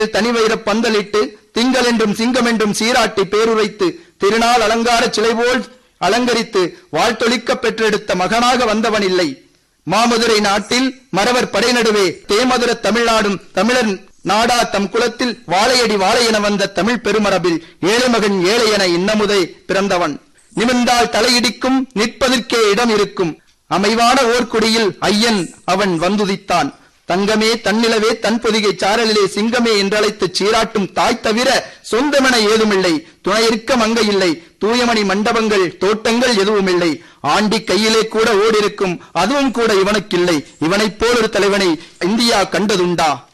தனிவைர பந்தலிட்டு திங்கள் என்றும் சிங்கம் என்றும் சீராட்டி பேருரைத்து திருநாள் அலங்கார சிலை போல் அலங்கரித்து வாழ்த்தொழிக்க பெற்றெடுத்த மகனாக வந்தவன் இல்லை மாமதுரை நாட்டில் மறவர் படை நடுவே தேமதுர தமிழ்நாடும் தமிழர் நாடா தம் குலத்தில் வாழையடி வாழை என வந்த தமிழ் பெருமரபில் ஏழை மகன் ஏழை என இன்னமுதை பிறந்தவன் நிமிர்ந்தால் தலையிடிக்கும் நிற்பதற்கே இடம் இருக்கும் அமைவான ஓர்குடியில் ஐயன் அவன் வந்துதித்தான் தங்கமே தன்னிலவே தன் பொதிகை சாரலிலே சிங்கமே என்றழைத்து சீராட்டும் தாய் தவிர சொந்தமென ஏதுமில்லை துணையிருக்க மங்கை இல்லை தூயமணி மண்டபங்கள் தோட்டங்கள் எதுவுமில்லை ஆண்டி கையிலே கூட ஓடிருக்கும் அதுவும் கூட இவனுக்கில்லை இவனைப் போல் ஒரு தலைவனை இந்தியா கண்டதுண்டா